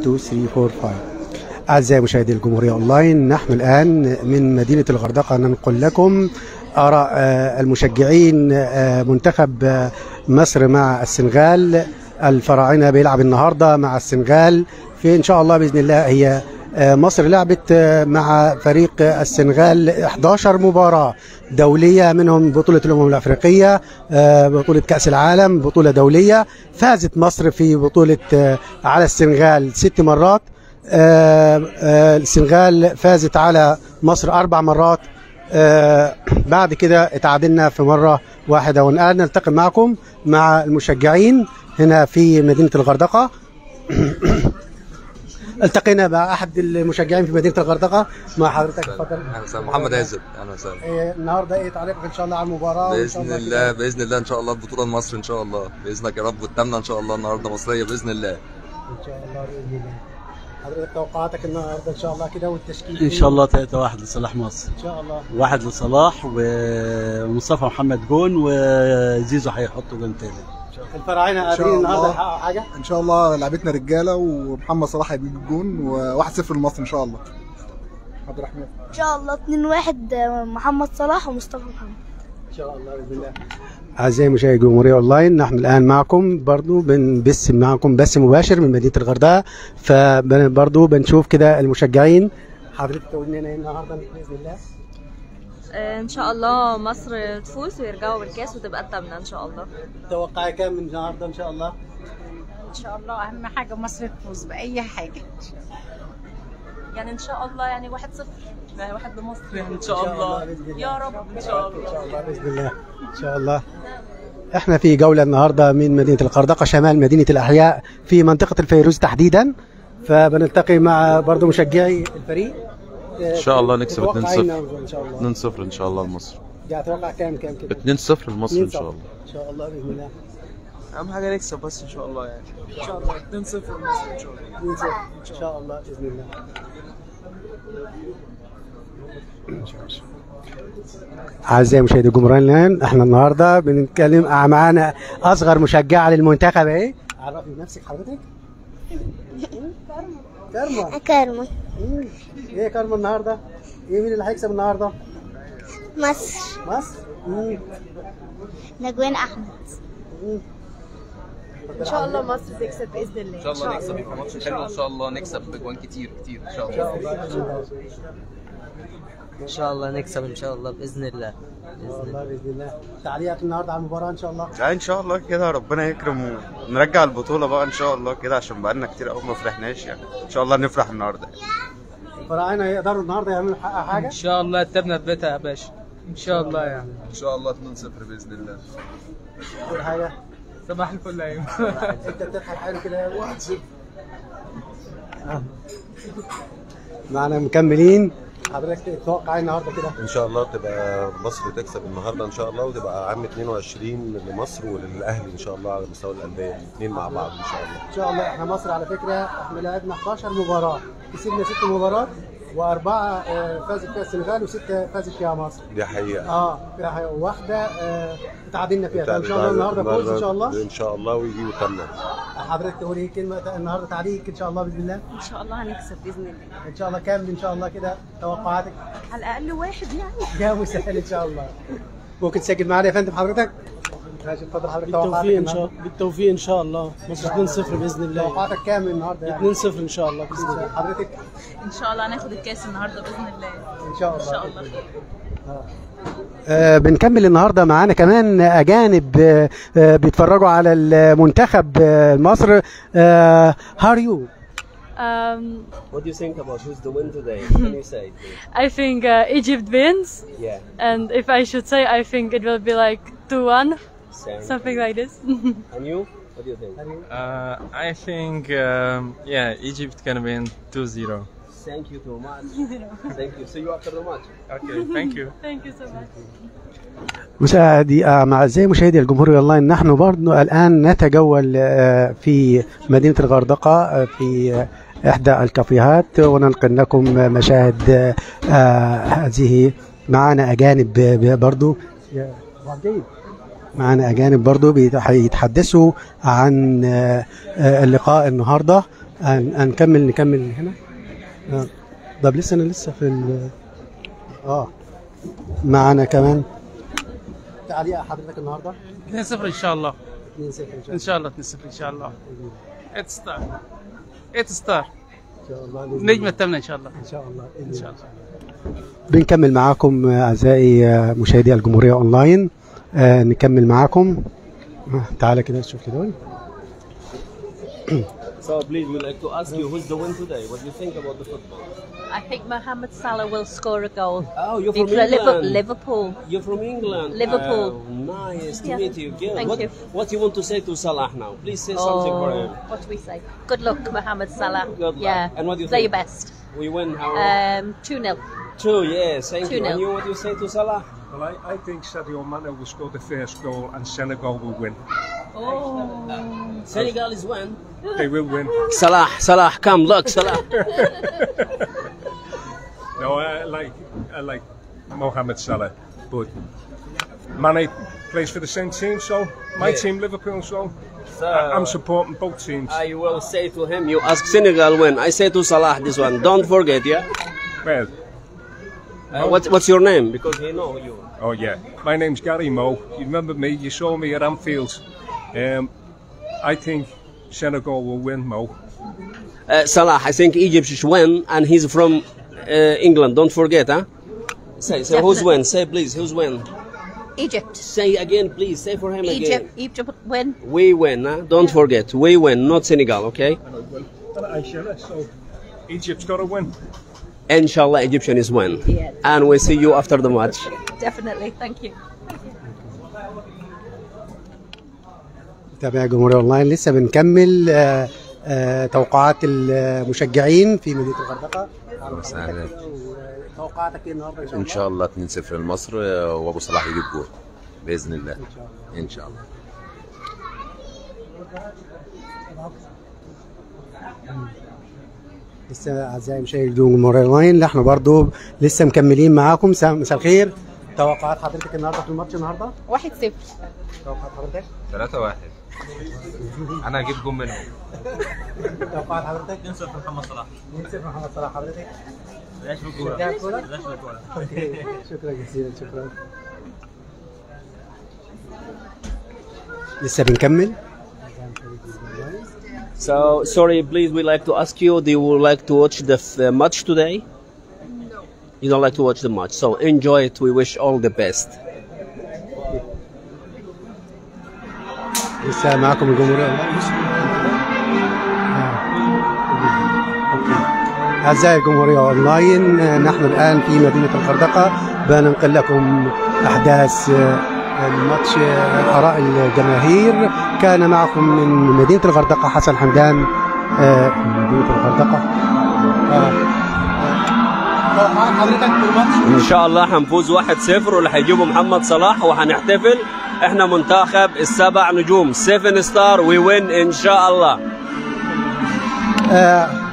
2 3 4 5 أعزائي مشاهدي الجمهورية أونلاين نحن الآن من مدينة الغردقة ننقل لكم آراء آه، المشجعين آه، منتخب آه، مصر مع السنغال الفراعنة بيلعب النهاردة مع السنغال في إن شاء الله بإذن الله هي آه، مصر لعبت آه، مع فريق آه، السنغال 11 مباراة دولية منهم بطولة الأمم الأفريقية آه، بطولة كأس العالم بطولة دولية فازت مصر في بطولة آه، على السنغال ست مرات آه، آه، السنغال فازت على مصر أربع مرات آه، بعد كده اتعادلنا في مرة واحدة والآن نلتقي معكم مع المشجعين هنا في مدينة الغردقة التقينا مع أحد المشجعين في مدينة الغردقة مع حضرتك اتفضل اهلا وسهلا محمد عزت اهلا وسهلا إيه، النهارده ايه تعليقك ان شاء الله على المباراه وإن شاء باذن كده- الله باذن الله ان شاء الله البطوله لمصر ان شاء الله باذنك يا رب والتامنه ان شاء الله النهارده مصريه باذن الله ان شاء الله باذن الله حضرتك توقعاتك النهارده ان شاء الله كده والتشكيل ان شاء الله 3 1 لصلاح مصر ان شاء الله واحد لصلاح ومصطفى محمد جون وزيزو هيحطوا جون تاني الفراعنه إن شاء قادرين النهارده الله. يحققوا حاجه ان شاء الله لعبتنا رجاله ومحمد صلاح هيجيب الجون و1-0 لمصر ان شاء الله عبد الرحمن ان شاء الله 2 1 محمد صلاح ومصطفى محمد ان شاء الله باذن الله اعزائي مشاهدي الجمهوريه اونلاين نحن الان معكم برضو بنبث معكم بث مباشر من مدينه الغردقه فبرضو بنشوف كده المشجعين حضرتك تقول لنا ايه النهارده باذن الله آه، ان شاء الله مصر تفوز ويرجعوا بالكاس وتبقى الثامنه ان شاء الله توقعي كام من النهارده ان شاء الله ان شاء الله اهم حاجه مصر تفوز باي حاجه يعني ان شاء الله يعني 1 0 يعني واحد لمصر يعني ان شاء إن شاء الله الله بإذن الله. يا رب ان شاء الله ان شاء الله باذن الله ان شاء الله احنا في جوله النهارده من مدينه الغردقه شمال مدينه الاحياء في منطقه الفيروز تحديدا فبنلتقي مع برضو مشجعي الفريق ان شاء الله نكسب 2-0 ان شاء الله 2-0 ان شاء الله لمصر يعني اتوقع كام كام كده 2-0 لمصر ان شاء الله ان شاء الله باذن الله اهم حاجه نكسب بس ان شاء الله يعني ان شاء الله 2-0 لمصر ان شاء الله 2-0 ان شاء الله باذن الله اعزائي مشاهدي الجمهوريه الان احنا النهارده بنتكلم معانا اصغر مشجعه للمنتخب اهي عرفي نفسك حضرتك كارما كارما مم. ايه كارما النهارده ايه مين اللي هيكسب النهارده مصر مصر مم. نجوان احمد ان شاء الله مصر تكسب باذن الله ان شاء الله نكسب يبقى ماتش حلو ان شاء الله نكسب بجوان كتير كتير ان شاء الله ان شاء الله نكسب ان شاء الله باذن الله ان شاء الله باذن الله تعليقك النهارده على المباراه ان شاء الله لا ان شاء الله كده ربنا يكرم ونرجع البطوله بقى ان شاء الله كده عشان بقالنا كتير قوي ما فرحناش يعني ان شاء الله نفرح النهارده الفراعنه يقدروا النهارده يعملوا حق حاجه ان شاء الله التبنى في بيتها يا باشا ان شاء الله يعني ان شاء الله 2-0 باذن الله اول حاجه صباح الفل ايوه انت بتضحك حلو كده واحد صفر معنا مكملين حضرتك تتوقع النهارده كده ان شاء الله تبقى مصر تكسب النهارده ان شاء الله وتبقى عام 22 لمصر وللاهلي ان شاء الله على مستوى الانديه الاثنين مع بعض ان شاء الله ان شاء الله احنا مصر على فكره احنا لعبنا 11 مباراه كسبنا ست مباريات واربعه آه، فازت فيها السنغال وسته فازت فيها مصر دي حقيقه اه فيها حقيقة. واحده آه، اتعادلنا فيها فان شاء الله النهارده فوز ان شاء الله ان شاء الله ويجيبوا تمنى حضرتك تقولي ايه كلمه النهارده تعليق ان شاء الله باذن الله ان شاء الله هنكسب باذن الله ان شاء الله كام ان شاء الله كده توقعاتك على الاقل واحد يعني جاوب سهل ان شاء الله ممكن تسجل معانا يا فندم حضرتك ماشي اتفضل حضرتك توقعاتك بالتوفيق ان شاء النهاردة. بالتوفيق ان شاء الله مصر 2-0 باذن الله توقعاتك كام النهارده يعني 2-0 ان شاء الله باذن الله حضرتك ان شاء الله هناخد الكاس النهارده باذن الله ان شاء الله ان شاء الله آه بنكمل النهارده معانا كمان اجانب آه آه بيتفرجوا على المنتخب آه مصر هار يو Um, What do you think about who's the win today? Can you say? I think uh, Egypt wins, Yeah. and if I should say, I think it will be like 2 1, Same. something like this. And you? What do you think? Uh, I think, um, yeah, Egypt can win 2-0. Thank you too much. Thank you. See you after the match. Okay, thank you. Thank you so much. مشاهدي آه، أعزائي مشاهدي الجمهورية أونلاين نحن برضو الآن نتجول آه، في مدينة الغردقة آه، في آه، إحدى الكافيهات وننقل لكم مشاهد آه، آه، هذه معنا أجانب آه، برضو يا وعجيب. معنا أجانب برضو بيتح- بيتحدثوا عن آه، آه، اللقاء النهاردة هن- هنكمل نكمل هنا آه. طب لسه انا لسه في ال اه معانا كمان تعليق حضرتك النهارده 2-0 ان شاء الله 2-0 ان شاء الله ان شاء الله 2-0 ان شاء الله 8 ستار 8 ستار ان شاء الله بإذن نجمة الله. الثامنة ان شاء الله ان شاء الله ان شاء الله بنكمل معاكم آه، اعزائي آه، مشاهدي الجمهوريه اونلاين آه نكمل معاكم آه، تعالى كده نشوف كده So please, we'd like to ask you who's the win today. What do you think about the football? I think Mohamed Salah will score a goal. Oh, you're from Because Liverpool- England. Liverpool. You're from England. Liverpool. Oh, nice to Yeah. meet you. Good. Thank what, you. What do you want to say to Salah now? Please say something for him. What do we say? Good luck, Mohamed Salah. Good luck. Yeah. And what do you Play think? your best. We win how? Um, 2 0. Two, yes. Thank you. 2-0. And you, what do you say to Salah? Well, I, I think Sadio Mane will score the first goal and Senegal will win. Oh. Senegal is win. They will win. Salah, Salah, come, look, Salah. No, I like I like Mohamed Salah, but Mane plays for the same team, so my Yeah. team Liverpool. So, So- I- I'm supporting both teams. I will say to him, you ask Senegal win. I say to Salah this one. Don't forget, yeah? Well, Uh, what, what's your name? Because he know you. oh yeah, my name's Gary Moe. You remember me? You saw me at Anfield. Um, I think Senegal will win, Mo. Uh, Salah, I think Egypt should win, and he's from uh, England. Don't forget, huh? Say, say who's Definitely. win? Say please, who's win? Egypt. Say again, please. Say for him Egypt. again. Egypt win. We win, huh? Don't forget. We win, not Senegal, okay? So, Egypt's got to win. Inshallah, Egyptian is win. Yeah. And we see you after the match. Definitely. Thank you. تابع جمهورية اونلاين لسه بنكمل آه، آه، توقعات المشجعين في مدينة الغردقة مساء توقعاتك ايه النهارده ان شاء ان الله؟ شاء الله 2-0 لمصر وابو صلاح يجيب جول باذن الله ان شاء الله لسه اعزائي مشاهدي جمهورية اونلاين احنا برضو لسه مكملين معاكم سا- مساء الخير توقعات حضرتك النهارده في الماتش النهارده؟ 1-0 توقعات حضرتك؟ 3-1 انا هجيب جون منهم توقعات حضرتك؟ 2-0 محمد صلاح 2-0 محمد صلاح حضرتك؟ بلاش بالكورة شجاع الكورة؟ بلاش بالكورة أوكي. شكرا جزيلا شكرا لسه بنكمل So, sorry, please, we'd like to ask you, do you like to watch the f- uh, match today? No. You don't like to watch the match. So, enjoy it. We wish all the best. لسه معاكم الجمهورية اونلاين أعزائي الجمهورية أونلاين آه، نحن الآن في مدينة الغردقة بننقل لكم أحداث آه، الماتش آه، آراء الجماهير كان معكم من مدينة الغردقة حسن حمدان آه، من مدينة الغردقة آه. توقعات حضرتك في الماتش ان شاء الله هنفوز 1-0 واللي هيجيبه محمد صلاح وهنحتفل احنا منتخب السبع نجوم 7 ستار وي وين ان شاء الله آه،